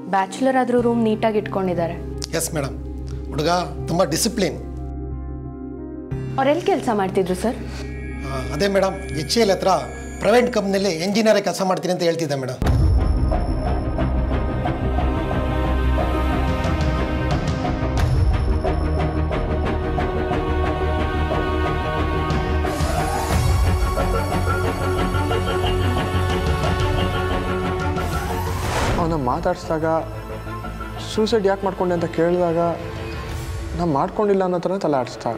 bachelor ಆದರೂ room ನೀಟಾಗಿ ಇಟ್ಕೊಂಡಿದ್ದಾರೆ ಎಸ್ ಮೇಡಮ್ ಹುಡುಗ ತುಂಬ ಡಿಸಿಪ್ಲಿನ್ ಅವ್ರು ಎಲ್ಲಿ ಕೆಲಸ ಮಾಡ್ತಿದ್ರು ಸರ್ ಅದೇ ಮೇಡಮ್ ಎಚ್ ಎಲ್ ಹತ್ರ ಪ್ರೈವೇಟ್ ಕಂಪ್ನಿಯಲ್ಲಿ ಎಂಜಿನಿಯರ್ ಕೆಲಸ ಮಾಡ್ತೀನಿ ಅಂತ ಹೇಳ್ತಿದ್ದೆ ಮೇಡಮ್ ಅವನ ಮಾತಾಡಿಸಿದಾಗ ಸೂಸೈಡ್ ಯಾಕೆ ಮಾಡ್ಕೊಂಡೆ ಅಂತ ಕೇಳಿದಾಗ ನಾ ಮಾಡ್ಕೊಂಡಿಲ್ಲ ಅನ್ನೋ ಥರ ತಲೆ ಆಡಿಸ್ತಾ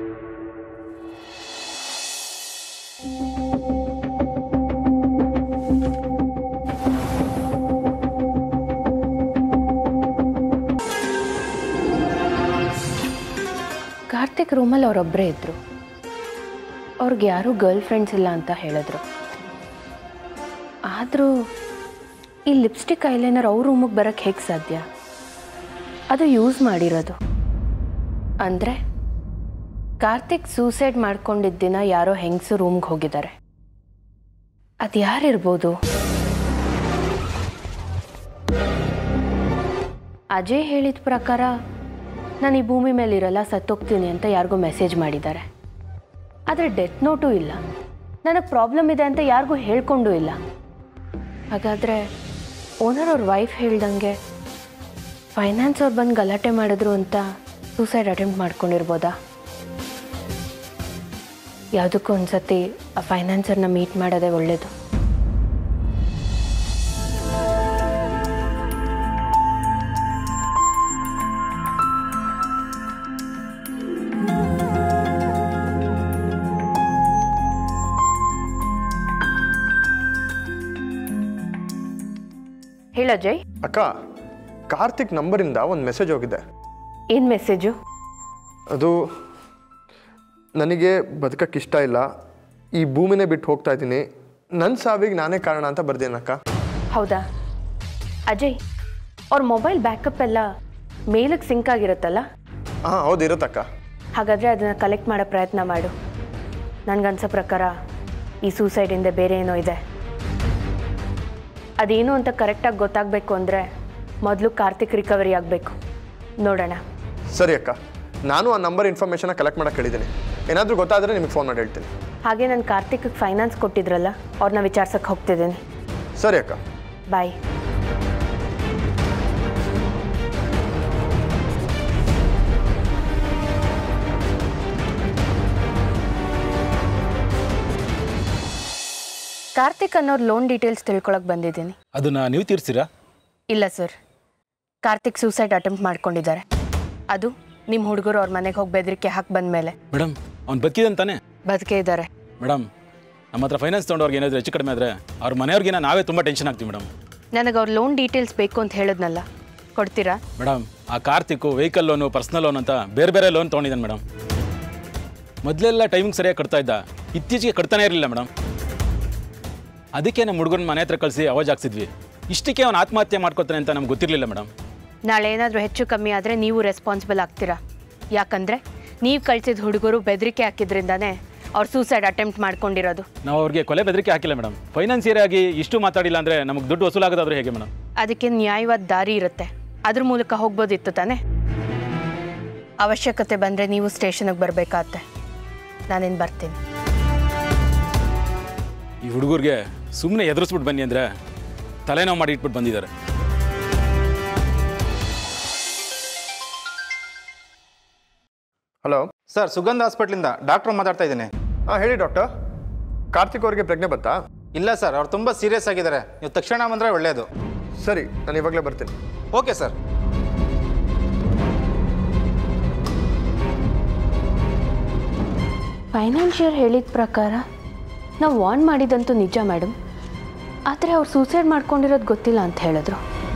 ಕಾರ್ತಿಕ್ ರೂಮಲ್ಲಿ ಅವರೊಬ್ಬರೇ ಇದ್ದರು ಅವ್ರಿಗೆ ಯಾರೂ ಗರ್ಲ್ ಫ್ರೆಂಡ್ಸ್ ಇಲ್ಲ ಅಂತ ಹೇಳಿದ್ರು ಆದರೂ ಈ ಲಿಪ್ಸ್ಟಿಕ್ ಐಲೈನರ್ ಅವ್ರ ರೂಮಿಗೆ ಬರೋಕ್ಕೆ ಹೇಗೆ ಸಾಧ್ಯ ಅದು ಯೂಸ್ ಮಾಡಿರೋದು ಅಂದರೆ ಕಾರ್ತಿಕ್ ಸೂಸೈಡ್ ಮಾಡ್ಕೊಂಡಿದ್ದ ದಿನ ಯಾರೋ ಹೆಂಗಸು ರೂಮ್ಗೆ ಹೋಗಿದ್ದಾರೆ ಅದು ಯಾರಿರ್ಬೋದು ಅಜಯ್ ಹೇಳಿದ ಪ್ರಕಾರ ನಾನು ಈ ಭೂಮಿ ಮೇಲೆ ಇರಲ್ಲ ಸತ್ತೋಗ್ತೀನಿ ಅಂತ ಯಾರಿಗೂ ಮೆಸೇಜ್ ಮಾಡಿದ್ದಾರೆ ಆದರೆ ಡೆತ್ ನೋಟು ಇಲ್ಲ ನನಗೆ ಪ್ರಾಬ್ಲಮ್ ಇದೆ ಅಂತ ಯಾರಿಗೂ ಹೇಳ್ಕೊಂಡೂ ಇಲ್ಲ ಹಾಗಾದರೆ ಓನರ್ ಅವ್ರ ವೈಫ್ ಹೇಳ್ದಂಗೆ ಫೈನಾನ್ಸ್ ಅವ್ರು ಬಂದು ಗಲಾಟೆ ಮಾಡಿದ್ರು ಅಂತ ಸೂಸೈಡ್ ಅಟೆಂಪ್ಟ್ ಮಾಡ್ಕೊಂಡಿರ್ಬೋದಾ ಯಾವುದಕ್ಕೂ ಒಂದ್ಸತಿ ಆ ಫೈನಾನ್ಸರ್ನ ಮೀಟ್ ಮಾಡೋದೇ ಒಳ್ಳೆಯದು ಹೇಳ ಜೈ ಅಕ್ಕ ಕಾರ್ತಿಕ್ ನಂಬರಿಂದ ಒಂದು ಮೆಸೇಜ್ ಹೋಗಿದೆ ಏನು ಮೆಸೇಜು ಅದು ನನಗೆ ಬದುಕಕ್ಕೆ ಇಷ್ಟ ಇಲ್ಲ ಈ ಭೂಮಿನೇ ಬಿಟ್ಟು ಹೋಗ್ತಾ ಇದ್ದೀನಿ ನನ್ನ ಸಾವಿಗೆ ನಾನೇ ಕಾರಣ ಅಂತ ಬರ್ದೇನಕ್ಕ ಹೌದಾ ಅಜಯ್ ಅವ್ರ ಮೊಬೈಲ್ ಬ್ಯಾಕಪ್ ಎಲ್ಲ ಮೇಲಕ್ಕೆ ಸಿಂಕ್ ಆಗಿರುತ್ತಲ್ಲ ಹಾಂ ಹೌದು ಇರುತ್ತಕ್ಕ ಹಾಗಾದರೆ ಅದನ್ನು ಕಲೆಕ್ಟ್ ಮಾಡೋ ಪ್ರಯತ್ನ ಮಾಡು ನನಗನ್ಸೋ ಪ್ರಕಾರ ಈ ಸೂಸೈಡಿಂದ ಬೇರೆ ಏನೋ ಇದೆ ಅದೇನು ಅಂತ ಕರೆಕ್ಟಾಗಿ ಗೊತ್ತಾಗಬೇಕು ಅಂದರೆ ಮೊದಲು ಕಾರ್ತಿಕ್ ರಿಕವರಿ ಆಗಬೇಕು ನೋಡೋಣ ಸರಿ ಅಕ್ಕ ನಾನು ಆ ನಂಬರ್ ಇನ್ಫಾರ್ಮೇಷನ್ನ ಕಲೆಕ್ಟ್ ಮಾಡಕ್ಕೆ ಹೇಳಿದ್ದೀನಿ ಏನಾದರೂ ಗೊತ್ತಾದರೆ ನಿಮಗೆ ಫೋನ್ ಮಾಡಿ ಹೇಳ್ತೀನಿ ಹಾಗೆ ನಾನು ಕಾರ್ತಿಕ್ಗೆ ಫೈನಾನ್ಸ್ ಕೊಟ್ಟಿದ್ರಲ್ಲ ಅವ್ರನ್ನ ವಿಚಾರ್ಸಕ್ಕೆ ಹೋಗ್ತಿದ್ದೀನಿ ಸರಿ ಅಕ್ಕ ಬಾಯ್ ಕಾರ್ತಿಕ್ ಅನ್ನೋರ್ ಲೋನ್ ಡೀಟೇಲ್ಸ್ ತಿಳ್ಕೊಳಕ್ ಬಂದಿದ್ದೀನಿ ಅದನ್ನ ನೀವು ತೀರ್ಸಿರಾ ಇಲ್ಲ ಸರ್ ಕಾರ್ತಿಕ್ ಸೂಸೈಡ್ ಅಟೆಂಪ್ಟ್ ಮಾಡ್ಕೊಂಡಿದ್ದಾರೆ ಅದು ನಿಮ್ಮ ಹುಡುಗರು ಅವ್ರ ಮನೆಗೆ ಹೋಗಿ ಬೆದರಿಕೆ ಹಾಕಿ ಬಂದಮೇಲೆ ಮೇಡಮ್ ಅವ್ನು ಬದುಕಿದಂತಾನೆ ಬದುಕೇ ಇದ್ದಾರೆ ಮೇಡಮ್ ನಮ್ಮ ಹತ್ರ ಫೈನಾನ್ಸ್ ತೊಗೊಂಡವ್ರಿಗೆ ಏನಾದರೂ ಹೆಚ್ಚು ಕಡಿಮೆ ಆದರೆ ಅವ್ರ ಮನೆಯವ್ರಿಗಿನ ನಾವೇ ತುಂಬ ಟೆನ್ಷನ್ ಆಗ್ತೀವಿ ಮೇಡಮ್ ನನಗೆ ಅವ್ರ ಲೋನ್ ಡೀಟೇಲ್ಸ್ ಬೇಕು ಅಂತ ಹೇಳಿದ್ನಲ್ಲ ಕೊಡ್ತೀರಾ ಮೇಡಮ್ ಆ ಕಾರ್ತಿಕ್ಕು ವೆಹಿಕಲ್ ಲೋನು ಪರ್ಸ್ನಲ್ ಲೋನ್ ಅಂತ ಬೇರೆ ಬೇರೆ ಲೋನ್ ತೊಗೊಂಡಿದ್ದಾನೆ ಮೇಡಮ್ ಮೊದಲೆಲ್ಲ ಟೈಮಿಂಗ್ ಸರಿಯಾಗಿ ಕಟ್ತಾ ಇದ್ದ ಇತ್ತೀಚೆಗೆ ಕಟ್ತಾನೇ ಇರಲಿಲ್ಲ ಮೇಡಮ್ ಅದಕ್ಕೆ ನಮ್ಮ ಹುಡುಗನ ಮನೆ ಹತ್ರ ಕಳಿಸಿ ಅವಾಜ್ ಹಾಕ್ಸಿದ್ವಿ ಇಷ್ಟಕ್ಕೆ ಅವ್ನು ಆತ್ಮಹತ್ಯೆ ಮಾಡ್ಕೊತಾನೆ ಅಂತ ನಮ್ಗೆ ಗೊತ್ತಿರಲಿಲ್ಲ ಮೇಡಮ್ ನಾಳೆ ಏನಾದರೂ ಹೆಚ್ಚು ಕಮ್ಮಿ ಆದರೆ ನೀವು ರೆಸ್ಪಾನ್ಸಿಬಲ್ ಆಗ್ತೀರಾ ಯಾಕಂದರೆ ನೀವು ಕಳಿಸಿದ ಹುಡುಗರು ಬೆದರಿಕೆ ಹಾಕಿದ್ರಿಂದಾನೇ ಅವ್ರು ಸೂಸೈಡ್ ಅಟೆಂಪ್ಟ್ ಮಾಡ್ಕೊಂಡಿರೋದು ನಾವು ಅವ್ರಿಗೆ ಕೊಲೆ ಬೆದರಿಕೆ ಹಾಕಿಲ್ಲ ಮೇಡಮ್ ಫೈನಾನ್ಸಿಯರ್ ಆಗಿ ಇಷ್ಟು ಮಾತಾಡಿಲ್ಲ ಅಂದರೆ ನಮಗೆ ದುಡ್ಡು ವಸೂಲಾಗೋದಾದ್ರೆ ಹೇಗೆ ಮೇಡಮ್ ಅದಕ್ಕೆ ನ್ಯಾಯವಾದ ದಾರಿ ಇರುತ್ತೆ ಅದ್ರ ಮೂಲಕ ಹೋಗ್ಬೋದಿತ್ತು ತಾನೇ ಅವಶ್ಯಕತೆ ಬಂದರೆ ನೀವು ಸ್ಟೇಷನ್ಗೆ ಬರಬೇಕಾಗತ್ತೆ ನಾನೇನು ಬರ್ತೀನಿ ಈ ಹುಡುಗರಿಗೆ ಸುಮ್ಮನೆ ಎದುರಿಸ್ಬಿಟ್ಟು ಬನ್ನಿ ಅಂದರೆ ತಲೆನೋವು ಮಾಡಿ ಇಟ್ಬಿಟ್ಟು ಬಂದಿದ್ದಾರೆ ಹಲೋ ಸರ್ ಸುಗಂಧ ಹಾಸ್ಪಿಟ್ಲಿಂದ ಡಾಕ್ಟ್ರು ಮಾತಾಡ್ತಾ ಇದ್ದೀನಿ ಹಾಂ ಹೇಳಿ ಡಾಕ್ಟರ್ ಕಾರ್ತಿಕ್ ಅವರಿಗೆ ಪ್ರಜ್ಞೆ ಬತ್ತಾ ಇಲ್ಲ ಸರ್ ಅವ್ರು ತುಂಬ ಸೀರಿಯಸ್ ಆಗಿದ್ದಾರೆ ನೀವು ತಕ್ಷಣ ಬಂದರೆ ಒಳ್ಳೆಯದು ಸರಿ ನಾನು ಇವಾಗಲೇ ಬರ್ತೀನಿ ಓಕೆ ಸರ್ ಫೈನಾನ್ಷಿಯರ್ ಹೇಳಿದ ಪ್ರಕಾರ ನಾವು ವಾರ್ನ್ ಮಾಡಿದಂತೂ ನಿಜ ಮೇಡಮ್ ಆದರೆ ಅವ್ರು ಸೂಸೈಡ್ ಮಾಡ್ಕೊಂಡಿರೋದು ಗೊತ್ತಿಲ್ಲ ಅಂತ ಹೇಳಿದ್ರು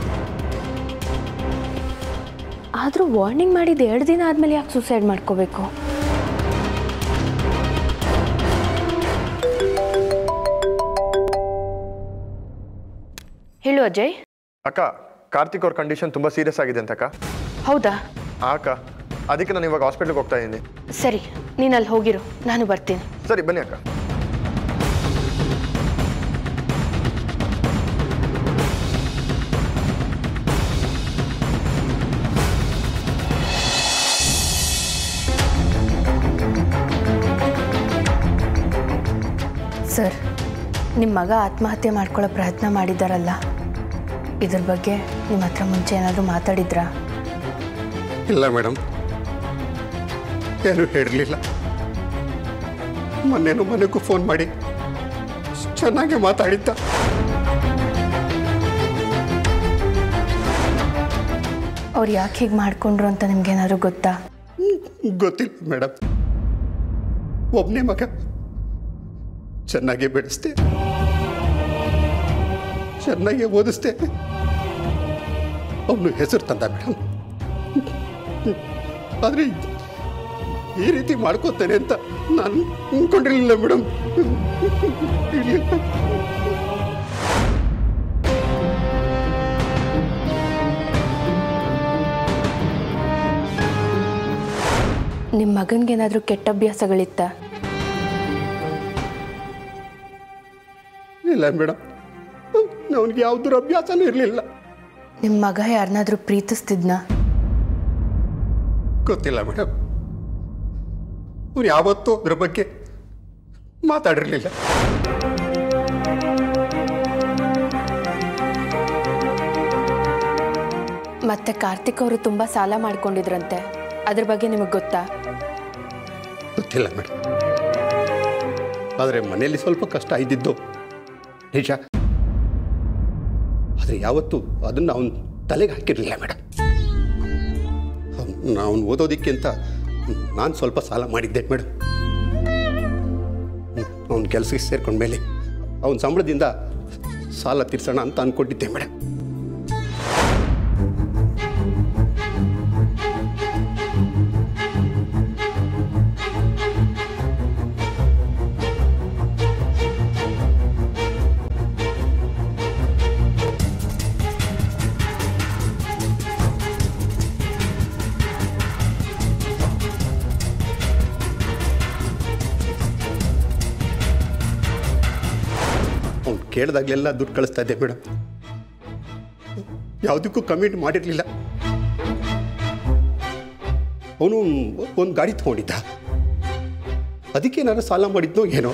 ಆದರೂ ವಾರ್ನಿಂಗ್ ಮಾಡಿದ್ದು ಎರಡು ದಿನ ಆದಮೇಲೆ ಯಾಕೆ ಸೂಸೈಡ್ ಮಾಡ್ಕೋಬೇಕು ಹೇಳು ಅಜಯ್ ಅಕ್ಕ ಕಾರ್ತಿಕ್ ಅವ್ರ ಕಂಡೀಷನ್ ತುಂಬ ಸೀರಿಯಸ್ ಆಗಿದೆ ಅಂತ ಅಕ್ಕ ಹೌದಾ ಆ ಅಕ್ಕ ಅದಕ್ಕೆ ನಾನು ಇವಾಗ ಹಾಸ್ಪಿಟ್ಲಿಗೆ ಹೋಗ್ತಾ ಇದ್ದೀನಿ ಸರಿ ನೀನು ಅಲ್ಲಿ ಹೋಗಿರು ನಾನು ಬರ್ತೀನಿ ಸರಿ ಬನ್ನಿ ಅಕ್ಕ ಸರ್ ನಿಮ್ಮ ಮಗ ಆತ್ಮಹತ್ಯೆ ಮಾಡ್ಕೊಳ್ಳೋ ಪ್ರಯತ್ನ ಮಾಡಿದ್ದಾರಲ್ಲ ಇದ್ರ ಬಗ್ಗೆ ನಿಮ್ಮ ಹತ್ರ ಮುಂಚೆ ಏನಾದರೂ ಮಾತಾಡಿದ್ರಾ ಇಲ್ಲ ಮೇಡಮ್ ಏನು ಹೇಳಿರಲಿಲ್ಲ ಮೊನ್ನೆನೂ ಮನೆಗೂ ಫೋನ್ ಮಾಡಿ ಚೆನ್ನಾಗಿ ಮಾತಾಡಿದ್ದ ಅವ್ರು ಯಾಕೆ ಹೀಗೆ ಮಾಡ್ಕೊಂಡ್ರು ಅಂತ ನಿಮ್ಗೇನಾದ್ರು ಗೊತ್ತಾ ಗೊತ್ತಿಲ್ಲ ಮೇಡಮ್ ಒಬ್ಬನೇ ಮಗ ಚೆನ್ನಾಗಿ ಬೆಳೆಸ್ದೆ ಚೆನ್ನಾಗಿ ಓದಿಸ್ದೆ ಅವನು ಹೆಸರು ತಂದ ಮೇಡಮ್ ಆದರೆ ಈ ರೀತಿ ಮಾಡ್ಕೋತೇನೆ ಅಂತ ನಾನು ಅಂದ್ಕೊಂಡಿರಲಿಲ್ಲ ಮೇಡಮ್ ನಿಮ್ಮ ಮಗನಿಗೇನಾದರೂ ಕೆಟ್ಟ ಅಭ್ಯಾಸಗಳಿತ್ತ ಇಲ್ಲ ಮೇಡಮ್ ಅವನಿಗೆ ಯಾವುದ್ರ ಅಭ್ಯಾಸನೂ ಇರಲಿಲ್ಲ ನಿಮ್ಮ ಮಗ ಯಾರನ್ನಾದ್ರೂ ಪ್ರೀತಿಸ್ತಿದ್ನಾ ಗೊತ್ತಿಲ್ಲ ಮೇಡಮ್ ಅವ್ರು ಯಾವತ್ತೂ ಅದ್ರ ಬಗ್ಗೆ ಮಾತಾಡಿರಲಿಲ್ಲ ಮತ್ತೆ ಕಾರ್ತಿಕ್ ಅವರು ತುಂಬ ಸಾಲ ಮಾಡ್ಕೊಂಡಿದ್ರಂತೆ ಅದ್ರ ಬಗ್ಗೆ ನಿಮಗೆ ಗೊತ್ತಾ ಗೊತ್ತಿಲ್ಲ ಮೇಡಮ್ ಆದರೆ ಮನೆಯಲ್ಲಿ ಸ್ವಲ್ಪ ಕಷ್ಟ ಇದ್ದಿದ್ದು ನಿಜ ಆದರೆ ಯಾವತ್ತೂ ಅದನ್ನು ಅವನ ತಲೆಗೆ ಹಾಕಿರಲಿಲ್ಲ ಮೇಡಮ್ ಅವನು ಓದೋದಕ್ಕೆ ಅಂತ ನಾನು ಸ್ವಲ್ಪ ಸಾಲ ಮಾಡಿದ್ದೆ ಮೇಡಮ್ ಅವನ ಕೆಲಸಕ್ಕೆ ಸೇರ್ಕೊಂಡ್ಮೇಲೆ ಅವನ ಸಂಬಳದಿಂದ ಸಾಲ ತೀರ್ಸೋಣ ಅಂತ ಅಂದ್ಕೊಂಡಿದ್ದೆ ಮೇಡಮ್ ಅವ್ನು ಕೇಳಿದಾಗಲೆಲ್ಲ ದುಡ್ಡು ಕಳಿಸ್ತಾ ಇದ್ದೆ ಮೇಡಮ್ ಯಾವುದಕ್ಕೂ ಕಮಿಟ್ ಮಾಡಿರಲಿಲ್ಲ ಅವನು ಒಂದು ಗಾಡಿ ತಗೊಂಡಿದ್ದ ಅದಕ್ಕೆ ನಾನು ಸಾಲ ಮಾಡಿದ್ನೋ ಏನೋ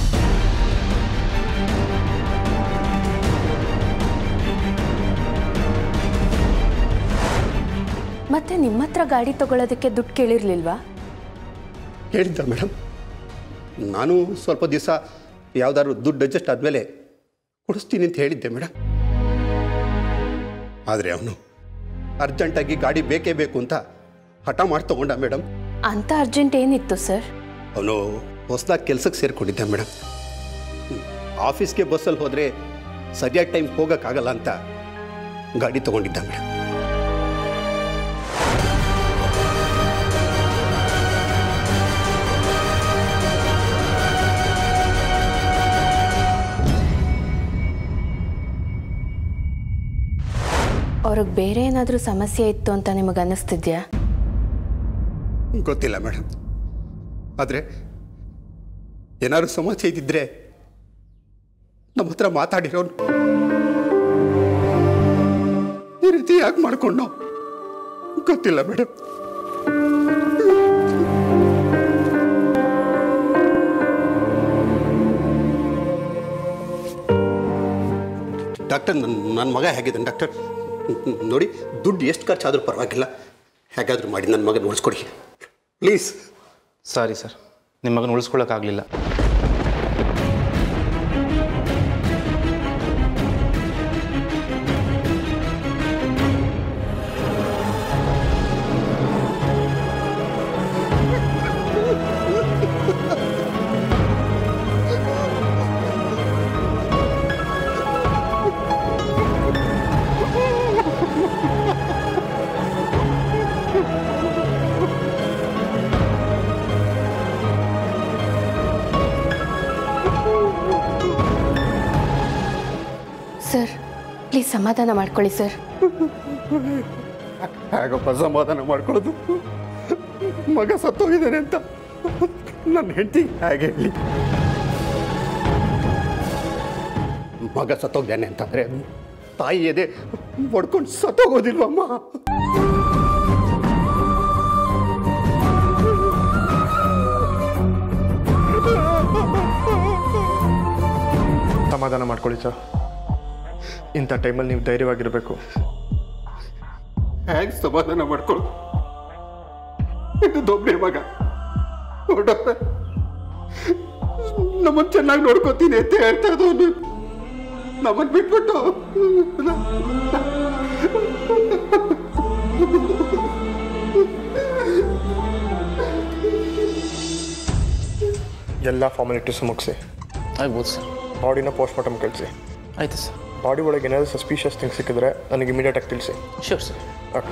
ಮತ್ತೆ ನಿಮ್ಮ ಹತ್ರ ಗಾಡಿ ತಗೊಳ್ಳೋದಕ್ಕೆ ದುಡ್ಡು ಕೇಳಿರ್ಲಿಲ್ವಾ ಹೇಳಿದ್ದ ಮೇಡಮ್ ನಾನು ಸ್ವಲ್ಪ ದಿವಸ ಯಾವ್ದಾದ್ರು ದುಡ್ಡು ಅಡ್ಜಸ್ಟ್ ಆದಮೇಲೆ ಕೊಡಿಸ್ತೀನಿ ಅಂತ ಹೇಳಿದ್ದೆ ಮೇಡಮ್ ಆದರೆ ಅವನು ಅರ್ಜೆಂಟಾಗಿ ಗಾಡಿ ಬೇಕೇ ಬೇಕು ಅಂತ ಹಠ ಮಾಡಿ ತಗೊಂಡ ಮೇಡಮ್ ಅಂತ ಅರ್ಜೆಂಟ್ ಏನಿತ್ತು ಸರ್ ಅವನು ಹೊಸದಾಗಿ ಕೆಲಸಕ್ಕೆ ಸೇರಿಕೊಂಡಿದ್ದ ಮೇಡಮ್ ಆಫೀಸ್ಗೆ ಬಸ್ಸಲ್ಲಿ ಹೋದರೆ ಸರಿಯಾದ ಟೈಮ್ ಹೋಗೋಕ್ಕಾಗಲ್ಲ ಅಂತ ಗಾಡಿ ತಗೊಂಡಿದ್ದ ಮೇಡಮ್ ಅವ್ರಿಗೆ ಬೇರೆ ಏನಾದರೂ ಸಮಸ್ಯೆ ಇತ್ತು ಅಂತ ನಿಮಗೆ ಅನ್ನಿಸ್ತಿದ್ಯಾ ಗೊತ್ತಿಲ್ಲ ಮೇಡಮ್ ಆದರೆ ಏನಾದ್ರು ಸಮಸ್ಯೆ ಇದ್ದಿದ್ರೆ ನಮ್ಮ ಹತ್ರ ಮಾತಾಡಿರೋನು ಈ ರೀತಿ ಯಾಕೆ ಮಾಡ್ಕೊಂಡು ಗೊತ್ತಿಲ್ಲ ಮೇಡಮ್ ಡಾಕ್ಟರ್ ನನ್ನ ನನ್ನ ಮಗ ಹೇಗಿದ್ದಾನೆ ಡಾಕ್ಟರ್ ನೋಡಿ ದುಡ್ಡು ಎಷ್ಟು ಖರ್ಚಾದರೂ ಪರವಾಗಿಲ್ಲ ಹೇಗಾದರೂ ಮಾಡಿ ನನ್ನ ಮಗನ ಉಳಿಸ್ಕೊಡಿ ಪ್ಲೀಸ್ ಸಾರಿ ಸರ್ ನಿಮ್ಮ ಮಗನ ಉಳಿಸ್ಕೊಳ್ಳೋಕ್ಕಾಗಲಿಲ್ಲ ಸರ್ ಪ್ಲೀಸ್ ಸಮಾಧಾನ ಮಾಡ್ಕೊಳ್ಳಿ ಸರ್ ಹೇಗಪ್ಪ ಸಮಾಧಾನ ಮಾಡ್ಕೊಳ್ಳೋದು ಮಗ ಸತ್ತೋಗಿದ್ದಾನೆ ಅಂತ ನನ್ನ ಹೆಂಡತಿ ಹೇಗೆ ಹೇಳಿ ಮಗ ಸತ್ತೋಗಿದ್ದಾನೆ ಅಂತಂದ್ರೆ ತಾಯಿ ಎದೆ ಹೊಡ್ಕೊಂಡು ಸತ್ತೋಗೋದಿಲ್ವಮ್ಮ ಸಮಾಧಾನ ಮಾಡ್ಕೊಳ್ಳಿ ಸರ್ ಇಂಥ ಟೈಮಲ್ಲಿ ನೀವು ಧೈರ್ಯವಾಗಿರಬೇಕು ಹೇಗೆ ಸಮಾಧಾನ ಮಾಡ್ಕೊಳ್ಳು ಇದು ದೊಬ್ಬೆ ಮಗ ನೋಡಪ್ಪ ನಮ್ಮನ್ನು ಚೆನ್ನಾಗಿ ನೋಡ್ಕೋತೀನಿ ಅಂತ ಹೇಳ್ತಾ ಇದ್ದವನು ನಮ್ಮನ್ನು ಬಿಟ್ಬಿಟ್ಟು ಎಲ್ಲ ಫಾರ್ಮಾಲಿಟೀಸ್ ಮುಗಿಸಿ ಆಗ್ಬೋದು ಸರ್ ಬಾಡಿನ ಪೋಸ್ಟ್ ಮಾರ್ಟಮ್ ಕಳಿಸಿ ಆಯ್ತು ಸರ್ ಬಾಡಿ ಒಳಗೆ ಏನಾದರೂ ಸಸ್ಪಿಷಿಯಸ್ ಥಿಂಗ್ ಸಿಕ್ಕಿದ್ರೆ ನನಗೆ ಇಮಿಡಿಯೇಟಾಗಿ ತಿಳಿಸಿ sure sir okay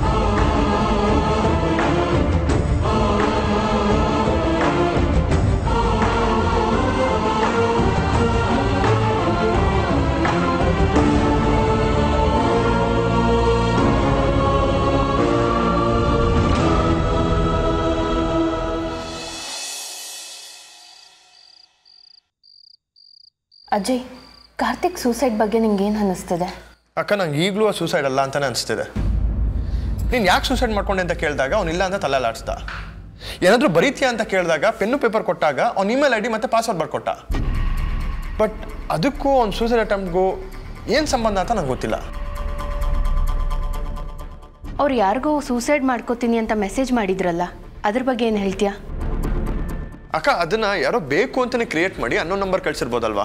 Ajay Karthik suicide ಬಗ್ಗೆ ನಿಂಗೆ ಏನು ಅನ್ನಿಸ್ತದೆ ಅಕ್ಕ ನಂಗೆ ಈಗಲೂ ಸೂಸೈಡ್ ಅಲ್ಲ ಅಂತಾನೆ ಅನಿಸ್ತಿದೆ ನೀನು ಯಾಕೆ ಸೂಸೈಡ್ ಮಾಡ್ಕೊಂಡೆ ಅಂತ ಕೇಳಿದಾಗ ಅವ್ನು ಇಲ್ಲ ಅಂತ ತಲೆಲಾಡಿಸ್ದ ಏನಾದರೂ ಬರೀತೀಯಾ ಅಂತ ಕೇಳಿದಾಗ ಪೆನ್ನು ಪೇಪರ್ ಕೊಟ್ಟಾಗ ಅವ್ನ ಇಮೇಲ್ ಐ ಡಿ ಮತ್ತು ಪಾಸ್ವರ್ಡ್ ಬರ್ಕೊಟ್ಟ ಬಟ್ ಅದಕ್ಕೂ ಅವ್ನು ಸೂಸೈಡ್ ಅಟೆಂಪ್ಟ್ಗೂ ಏನು ಸಂಬಂಧ ಅಂತ ನಂಗೆ ಗೊತ್ತಿಲ್ಲ ಅವ್ರು ಯಾರಿಗೋ ಸೂಸೈಡ್ ಮಾಡ್ಕೋತೀನಿ ಅಂತ ಮೆಸೇಜ್ ಮಾಡಿದ್ರಲ್ಲ ಅದ್ರ ಬಗ್ಗೆ ಏನು ಹೇಳ್ತೀಯಾ ಅಕ್ಕ ಅದನ್ನ ಯಾರೋ ಬೇಕು ಅಂತಲೇ ಕ್ರಿಯೇಟ್ ಮಾಡಿ ಅನ್ನೋ ನಂಬರ್ ಕಳ್ಸಿರ್ಬೋದಲ್ವಾ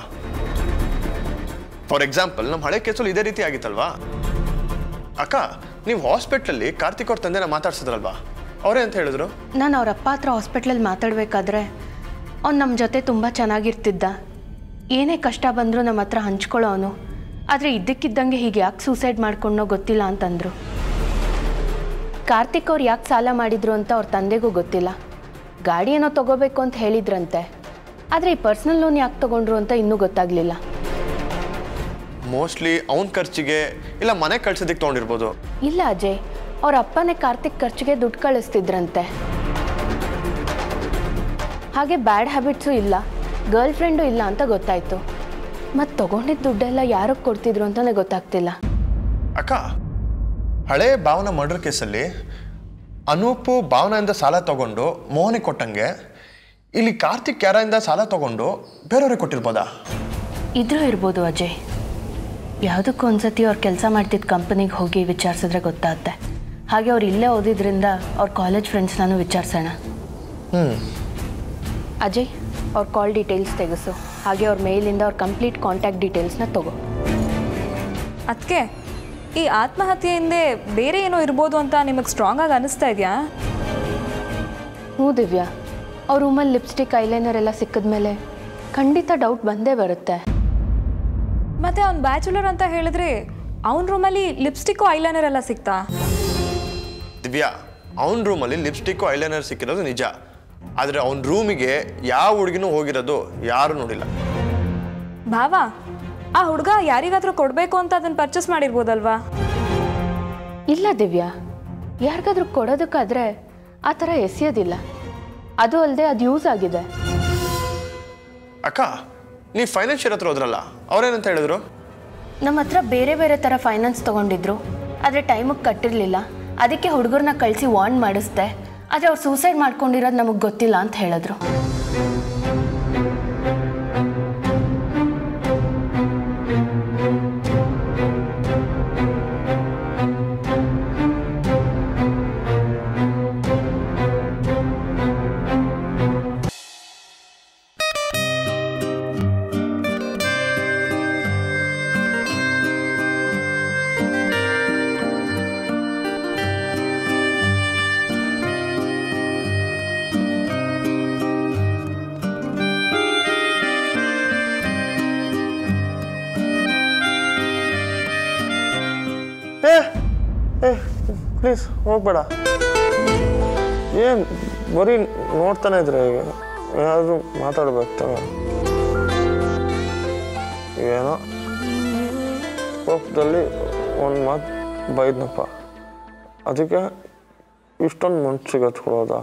ಫಾರ್ ಎಕ್ಸಾಂಪಲ್ ನಮ್ಮ ಹಳೆ ಕೇಸಲ್ಲಿ ಇದೇ ರೀತಿ ಆಗಿತ್ತಲ್ವಾ ಅಕ್ಕ ನೀವು ಹಾಸ್ಪಿಟ್ಲಲ್ಲಿ ಕಾರ್ತಿಕ್ ಅವ್ರ ತಂದೆನ ಮಾತಾಡ್ಸಿದ್ರಲ್ವಾ ಅವರೇ ಅಂತ ಹೇಳಿದ್ರು ನಾನು ಅವ್ರ ಅಪ್ಪ ಹತ್ರ ಹಾಸ್ಪಿಟ್ಲಲ್ಲಿ ಮಾತಾಡಬೇಕಾದ್ರೆ ಅವ್ನು ನಮ್ಮ ಜೊತೆ ತುಂಬ ಚೆನ್ನಾಗಿರ್ತಿದ್ದ ಏನೇ ಕಷ್ಟ ಬಂದರೂ ನಮ್ಮ ಹತ್ರ ಹಂಚ್ಕೊಳ್ಳೋ ಅವನು ಆದರೆ ಇದ್ದಕ್ಕಿದ್ದಂಗೆ ಹೀಗೆ ಯಾಕೆ ಸೂಸೈಡ್ ಮಾಡ್ಕೊಂಡೋ ಗೊತ್ತಿಲ್ಲ ಅಂತಂದರು ಕಾರ್ತಿಕ್ ಅವ್ರು ಯಾಕೆ ಸಾಲ ಮಾಡಿದ್ರು ಅಂತ ಅವ್ರ ತಂದೆಗೂ ಗೊತ್ತಿಲ್ಲ ಗಾಡಿ ಏನೋ ತಗೋಬೇಕು ಅಂತ ಹೇಳಿದ್ರಂತೆ ಆದರೆ ಈ ಪರ್ಸ್ನಲ್ ಲೋನ್ ಯಾಕೆ ತಗೊಂಡ್ರು ಅಂತ ಇನ್ನೂ ಗೊತ್ತಾಗಲಿಲ್ಲ ಮೋಸ್ಟ್ಲಿ ಅವನ ಖರ್ಚಿಗೆ ಇಲ್ಲ ಮನೆ ಕಳ್ಸೋದಕ್ಕೆ ತೊಗೊಂಡಿರ್ಬೋದು ಇಲ್ಲ ಅಜಯ್ ಅವ್ರ ಅಪ್ಪನೇ ಕಾರ್ತಿಕ್ ಖರ್ಚಿಗೆ ದುಡ್ಡು ಕಳಿಸ್ತಿದ್ರಂತೆ ಹಾಗೆ ಬ್ಯಾಡ್ ಹ್ಯಾಬಿಟ್ಸು ಇಲ್ಲ ಗರ್ಲ್ ಫ್ರೆಂಡು ಇಲ್ಲ ಅಂತ ಗೊತ್ತಾಯ್ತು ಮತ್ತು ತಗೊಂಡಿದ್ದ ದುಡ್ಡೆಲ್ಲ ಯಾರಿಗೆ ಕೊಡ್ತಿದ್ರು ಅಂತಲೇ ಗೊತ್ತಾಗ್ತಿಲ್ಲ ಅಕ್ಕ ಹಳೆ ಭಾವನ ಮರ್ಡರ್ ಕೇಸಲ್ಲಿ ಅನೂಪು ಭಾವನೆಯಿಂದ ಸಾಲ ತಗೊಂಡು ಮೋಹನಿಗೆ ಕೊಟ್ಟಂಗೆ ಇಲ್ಲಿ ಕಾರ್ತಿಕ್ ಯಾರಿಂದ ಸಾಲ ತಗೊಂಡು ಬೇರೆಯವ್ರಿಗೆ ಕೊಟ್ಟಿರ್ಬೋದಾ ಇದ್ರೂ ಇರ್ಬೋದು ಅಜಯ್ ಯಾವುದಕ್ಕೂ ಒಂದ್ಸತಿ ಅವ್ರು ಕೆಲಸ ಮಾಡ್ತಿದ್ದ ಕಂಪನಿಗೆ ಹೋಗಿ ವಿಚಾರಿಸಿದ್ರೆ ಗೊತ್ತಾಗುತ್ತೆ ಹಾಗೆ ಅವ್ರು ಇಲ್ಲೇ ಓದಿದ್ರಿಂದ ಅವ್ರ ಕಾಲೇಜ್ ಫ್ರೆಂಡ್ಸ್ ನಾನು ವಿಚಾರಿಸೋಣ ಅಜಯ್ ಅವ್ರ ಕಾಲ್ ಡೀಟೇಲ್ಸ್ ತೆಗೆಸು ಹಾಗೆ ಅವ್ರ ಮೇಲಿಂದ ಅವ್ರ ಕಂಪ್ಲೀಟ್ ಕಾಂಟ್ಯಾಕ್ಟ್ ಡೀಟೇಲ್ಸ್ನ ತಗೋ ಅದಕ್ಕೆ ಈ ಆತ್ಮಹತ್ಯೆ ಹಿಂದೆ ಬೇರೆ ಏನೋ ಇರ್ಬೋದು ಅಂತ ನಿಮಗೆ ಸ್ಟ್ರಾಂಗ್ ಆಗಿ ಅನಿಸ್ತಾ ಇದೆಯಾ ಹ್ಞೂ ದಿವ್ಯಾ ಅವ್ರ ರೂಮಲ್ಲಿ ಲಿಪ್ಸ್ಟಿಕ್ ಐಲೈನರ್ ಎಲ್ಲ ಸಿಕ್ಕಿದ್ಮೇಲೆ ಖಂಡಿತ ಡೌಟ್ ಬಂದೇ ಬರುತ್ತೆ ಮತ್ತೆ ಅವ್ನು ಬ್ಯಾಚುಲರ್ ಅಂತ ಹೇಳಿದ್ರೆ ಅವನ ರೂಮಲ್ಲಿ ಲಿಪ್ಸ್ಟಿಕ್ಕು ಐಲೈನರ್ ಎಲ್ಲ ಸಿಗ್ತಾ ದಿವ್ಯಾ ಅವನ ರೂಮಲ್ಲಿ ಲಿಪ್ಸ್ಟಿಕ್ಕು ಐಲೈನರ್ ಸಿಕ್ಕಿರೋದು ನಿಜ ಆದರೆ ಅವನ ರೂಮಿಗೆ ಯಾವ ಹುಡುಗಿನೂ ಹೋಗಿರೋದು ಯಾರೂ ನೋಡಿಲ್ಲ ಭಾವ ಆ ಹುಡುಗ ಯಾರಿಗಾದ್ರೂ ಕೊಡಬೇಕು ಅಂತ ಅದನ್ನು ಪರ್ಚೇಸ್ ಮಾಡಿರ್ಬೋದಲ್ವಾ ಇಲ್ಲ ದಿವ್ಯಾ ಯಾರಿಗಾದ್ರೂ ಕೊಡೋದಕ್ಕಾದ್ರೆ ಆ ಥರ ಎಸೆಯೋದಿಲ್ಲ ಅದು ಅಲ್ಲದೆ ಅದು ಯೂಸ್ ಆಗಿದೆ ಅಕ್ಕ ನೀವು ಫೈನಾನ್ಷಿಯರ್ ಹತ್ರ ಹೋದ್ರಲ್ಲ ಅವ್ರೇನಂತ ಹೇಳಿದ್ರು ನಮ್ಮ ಹತ್ರ ಬೇರೆ ಬೇರೆ ಥರ ಫೈನಾನ್ಸ್ ತೊಗೊಂಡಿದ್ರು ಆದರೆ ಟೈಮಿಗೆ ಕಟ್ಟಿರಲಿಲ್ಲ ಅದಕ್ಕೆ ಹುಡುಗರನ್ನ ಕಳಿಸಿ ವಾರ್ನ್ ಮಾಡಿಸ್ದೆ ಆದರೆ ಅವ್ರು ಸೂಸೈಡ್ ಮಾಡ್ಕೊಂಡಿರೋದು ನಮಗೆ ಗೊತ್ತಿಲ್ಲ ಅಂತ ಹೇಳಿದ್ರು ಏ ಏ ಪ್ಲೀಸ್ ಹೋಗ್ಬೇಡ ಏನು ಬರೀ ನೋಡ್ತಾನೆ ಇದ್ರೆ ಈಗ ಏನಾದರೂ ಮಾತಾಡ್ಬೇಕು ತಾನೆ ಏನೋ ಕೋಪದಲ್ಲಿ ಒಂದು ಮಾತು ಬೈದ್ನಪ್ಪ ಅದಕ್ಕೆ ಇಷ್ಟೊಂದು ಮನ್ಸಿಗೆ ಹಚ್ಕೊಳ್ಳೋದ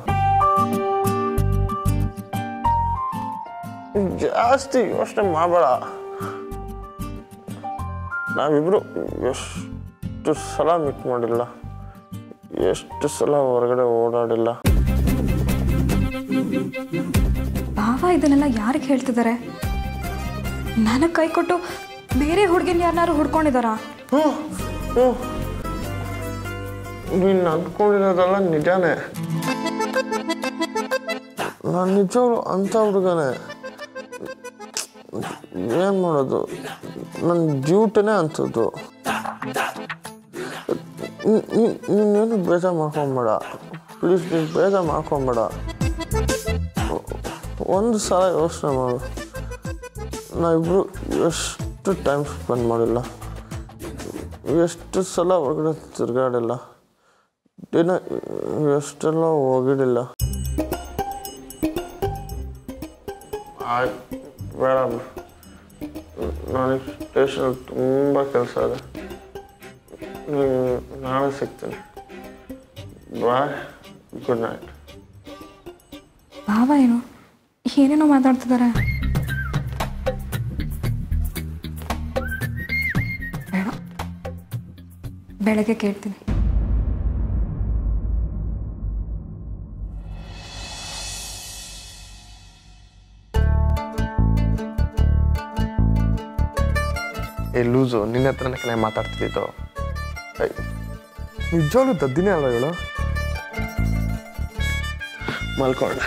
ಜಾಸ್ತಿ ಯೋಚನೆ ಮಾಡಬೇಡ ನಾವಿಬ್ರು ಎಷ್ಟು ಸಲ ಮೀಟ್ ಮಾಡಿಲ್ಲ ಎಷ್ಟು ಸಲ ಹೊರಗಡೆ ಓಡಾಡಿಲ್ಲ ಭಾವ ಇದನ್ನೆಲ್ಲ ಯಾರಿಗೆ ಹೇಳ್ತಿದ್ದಾರೆ ನನಗೆ ಕೈ ಕೊಟ್ಟು ಬೇರೆ ಹುಡುಗಿನ ಯಾರನ್ನಾರು ಹುಡ್ಕೊಂಡಿದ್ದಾರಾ ಹ್ಞೂ ಹ್ಞೂ ನೀನು ಅಂದ್ಕೊಂಡಿರೋದೆಲ್ಲ ನಿಜಾನೇ ನಾನು ನಿಜವಾಗ್ಲು ಅಂಥ ಹುಡುಗನೇ ಏನು ಮಾಡೋದು ನನ್ನ ಡ್ಯೂಟಿನೇ ಅಂಥದ್ದು ನೀನೇನು ಬೇಜಾರು ಮಾಡ್ಕೊಂಬೇಡ ಪ್ಲೀಸ್ ನೀನು ಬೇಜಾರು ಮಾಡ್ಕೊಂಬೇಡ ಒಂದು ಸಲ ಯೋಚನೆ ಮಾಡು ನಾವಿಬ್ಬರು ಎಷ್ಟು ಟೈಮ್ ಸ್ಪೆಂಡ್ ಮಾಡಿಲ್ಲ ಎಷ್ಟು ಸಲ ಹೊರಗಡೆ ತಿರುಗಾಡಿಲ್ಲ ದಿನ ಎಷ್ಟೆಲ್ಲ ಹೋಗಿಡಿಲ್ಲ ಆಯ್ತು ಬೇಡ ನನಗೆ ಸ್ಟೇಷನ್ ತುಂಬ ಕೆಲಸ ಇದೆ ನೀನು ನಾಳೆ ಸಿಗ್ತೀನಿ ಬಾಯ್ ಗುಡ್ ನೈಟ್ ಭಾವ ಏನು ಏನೇನೋ ಮಾತಾಡ್ತಿದ್ದಾರೆ ಬೇಡ ಬೆಳಗ್ಗೆ ಕೇಳ್ತೀನಿ ಏ ಲೂಸು ನಿನ್ನ ಹತ್ರನೇ ಕಲೆ ಮಾತಾಡ್ತಿದ್ದು ನಿಜವಾಗ್ಲೂ ದದ್ದಿನೇ ಅಲ್ಲ ಇವಳು ಮಲ್ಕೊಂಡೆ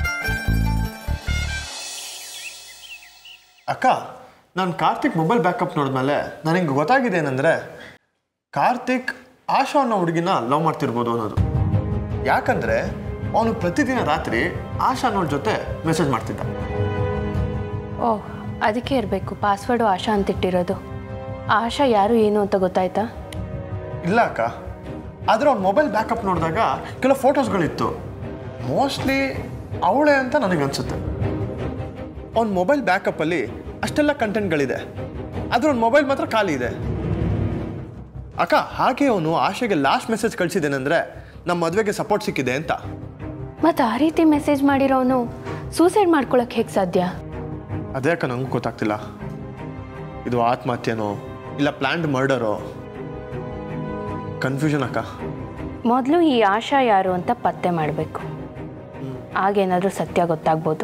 ಅಕ್ಕ ನಾನು ಕಾರ್ತಿಕ್ ಮೊಬೈಲ್ ಬ್ಯಾಕಪ್ ನೋಡಿದ್ಮೇಲೆ ನನಗೆ ಗೊತ್ತಾಗಿದೆ ಏನಂದರೆ ಕಾರ್ತಿಕ್ ಆಶಾ ಅನ್ನೋ ಹುಡುಗಿನ ಲವ್ ಮಾಡ್ತಿರ್ಬೋದು ಅನ್ನೋದು ಯಾಕಂದರೆ ಅವನು ಪ್ರತಿದಿನ ರಾತ್ರಿ ಆಶಾ ಅನ್ನೋಳ ಜೊತೆ ಮೆಸೇಜ್ ಮಾಡ್ತಿದ್ದ ಓಹ್ ಅದಕ್ಕೆ ಇರಬೇಕು ಪಾಸ್ವರ್ಡು ಆಶಾ ಅಂತಿಟ್ಟಿರೋದು ಆಶಾ ಯಾರು ಏನು ಅಂತ ಗೊತ್ತಾಯ್ತಾ ಇಲ್ಲ ಅಕ್ಕ ಆದರೆ ಅವ್ನ ಮೊಬೈಲ್ ಬ್ಯಾಕಪ್ ನೋಡಿದಾಗ ಕೆಲವು ಫೋಟೋಸ್ಗಳಿತ್ತು ಮೋಸ್ಟ್ಲಿ ಅವಳೇ ಅಂತ ನನಗನ್ಸುತ್ತೆ ಅವ್ನ ಮೊಬೈಲ್ ಬ್ಯಾಕಪ್ಪಲ್ಲಿ ಅಷ್ಟೆಲ್ಲ ಕಂಟೆಂಟ್ಗಳಿದೆ ಆದರೆ ಅವ್ನ ಮೊಬೈಲ್ ಮಾತ್ರ ಖಾಲಿ ಇದೆ ಅಕ್ಕ ಹಾಗೆ ಅವನು ಆಶೆಗೆ ಲಾಸ್ಟ್ ಮೆಸೇಜ್ ಕಳಿಸಿದ್ದೇನೆಂದರೆ ನಮ್ಮ ಮದುವೆಗೆ ಸಪೋರ್ಟ್ ಸಿಕ್ಕಿದೆ ಅಂತ ಮತ್ತು ಆ ರೀತಿ ಮೆಸೇಜ್ ಮಾಡಿರೋನು ಸೂಸೈಡ್ ಮಾಡ್ಕೊಳಕ್ಕೆ ಹೇಗೆ ಸಾಧ್ಯ ಅದೇ ಅಕ್ಕ ನಂಗೆ ಗೊತ್ತಾಗ್ತಿಲ್ಲ ಇದು ಆತ್ಮಹತ್ಯೆನೋ ಇಲ್ಲ ಪ್ಲ್ಯಾಂಡ್ ಮರ್ಡರೋ ಕನ್ಫ್ಯೂಷನ್ ಅಕ್ಕ ಮೊದಲು ಈ ಆಶಾ ಯಾರು ಅಂತ ಪತ್ತೆ ಮಾಡಬೇಕು ಆಗೇನಾದರೂ ಸತ್ಯ ಗೊತ್ತಾಗ್ಬೋದು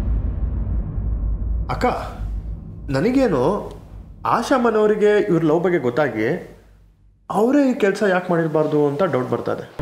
ಅಕ್ಕ ನನಗೇನು ಆಶಾ ಮನವರಿಗೆ ಇವ್ರ ಲವ್ ಬಗ್ಗೆ ಗೊತ್ತಾಗಿ ಅವರೇ ಈ ಕೆಲಸ ಯಾಕೆ ಮಾಡಿರಬಾರ್ದು ಅಂತ ಡೌಟ್ ಬರ್ತಾ ಇದೆ